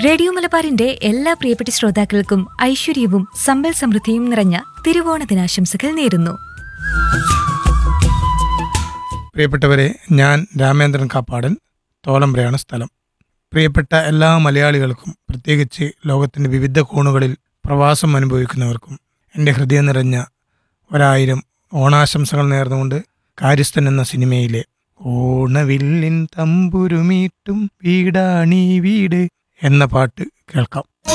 radio മലബാറിന്റെ എല്ലാ പ്രിയപ്പെട്ട ശ്രോതാക്കൾക്കും ഐശ്വര്യവും സമ്പൽ സമൃദ്ധിയും നിറഞ്ഞ തിരുവോണ ദിനാശംസകൾ നേരുന്നു പ്രിയപ്പെട്ടവരെ ഞാൻ രാമേന്ദ്രൻ കാപ്പാടൻ തോലമ്പ്രയാണ് സ്ഥലം പ്രിയപ്പെട്ട എല്ലാ മലയാളികൾക്കും പ്രത്യേകിച്ച് ലോകത്തിൻ്റെ വിവിധ കോണുകളിൽ പ്രവാസം അനുഭവിക്കുന്നവർക്കും എൻ്റെ ഹൃദയം നിറഞ്ഞ ഒരായിരം ഓണാശംസകൾ നേർന്നുകൊണ്ട് കാര്യസ്ഥൻ എന്ന സിനിമയിലെ ഓണവില്ലിൻ തമ്പുരുമീട്ടും വീടാണീ വീട് എന്ന പാട്ട് കേൾക്കാം